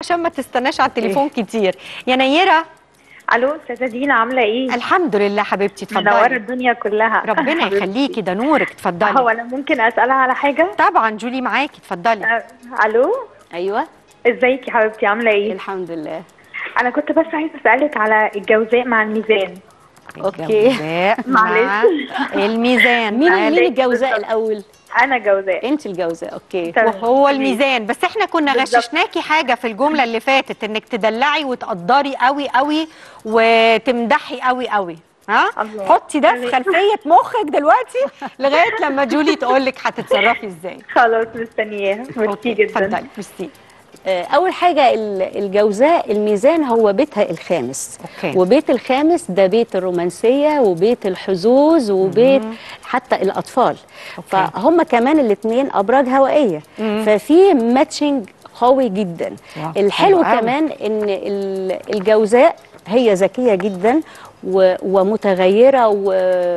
عشان ما تستناش على التليفون كتير يا نيره الو استاذه دينا عامله ايه الحمد لله حبيبتي منوره اتفضلي الدنيا كلها ربنا حبيبتي. يخليكي ده نورك هو اتفضلي انا ممكن اسالها على حاجه طبعا جولي معاكي اتفضلي آه، الو ايوه ازيك يا حبيبتي عامله ايه الحمد لله انا كنت بس عايزه اسالك على الجوزاء مع الميزان أوكي. الجوزاء مع معلش. الميزان مين قال- مين الجوزاء الاول انا جوزاء انت الجوزاء اوكي تمام. وهو الميزان بس احنا كنا بالظبط. غششناكي حاجه في الجمله اللي فاتت انك تدلعي وتقدري قوي قوي وتمدحي قوي قوي ها الله. حطي ده في خلفيه مخك دلوقتي لغايه لما جولي تقول لك هتتصرفي ازاي خلاص مستنياها ميرسي جدا اتفضلي ميرسي آه، اول حاجه ال- الجوزاء الميزان هو بيتها الخامس أوكي. وبيت الخامس ده بيت الرومانسيه وبيت الحظوظ وبيت حتى الاطفال أوكي. فهم كمان الاثنين ابراج هوائيه ففي ماتشنج قوي جدا واو، الحلو حلو قوي. كمان ان ال- الجوزاء هي ذكيه جدا و- ومتغيره و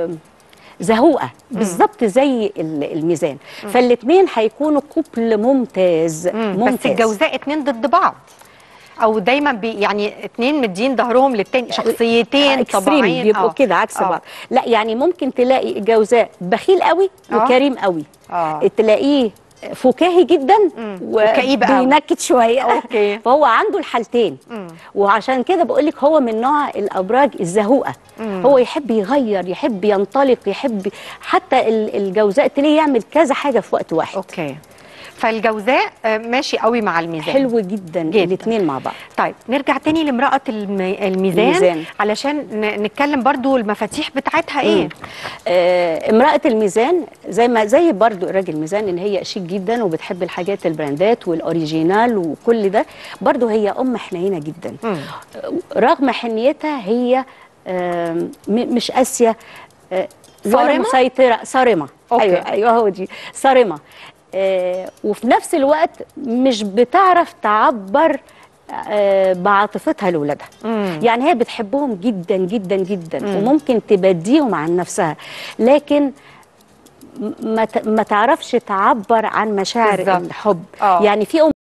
زهوقه بالظبط زي ال- الميزان فالاثنين هيكونوا كوبل ممتاز مم، ممتاز بس الجوزاء اتنين ضد بعض او دايما بي يعني اتنين مدين ظهرهم للتاني شخصيتين اكستريم طبيعيين بيبقوا آه. كده عكس آه. بعض لا يعني ممكن تلاقي جوزاء بخيل قوي آه. وكريم قوي آه. تلاقيه فكاهي جدا وكئيب قوي. وبينكد شويه أوكي. فهو عنده الحالتين وعشان كده بقول لك هو من نوع الابراج الزهوقه هو يحب يغير يحب ينطلق يحب حتى ال- الجوزاء تلاقيه يعمل كذا حاجه في وقت واحد اوكي فالجوزاء آه، ماشي قوي مع الميزان حلو جدا, جداً. الاثنين مع بعض طيب نرجع تاني لامرأة الم... الميزان, الميزان. علشان ن... نتكلم برضو المفاتيح بتاعتها ايه مم. آه امرأة الميزان زي ما زي برضو الراجل الميزان ان هي شيك جدا وبتحب الحاجات البراندات والاوريجينال وكل ده برضو هي ام حنينة جدا مم. آه، رغم حنيتها هي آه م- مش قاسية آه ولا صارمة؟ مسيطرة صارمة أوكي. ايوه ايوه هو دي صارمة آه وفي نفس الوقت مش بتعرف تعبر آه بعاطفتها لاولادها مم. يعني هي بتحبهم جدا جدا جدا وممكن تبديهم عن نفسها لكن م- ما ت- ما تعرفش تعبر عن مشاعر بالظبط. الحب آه. يعني في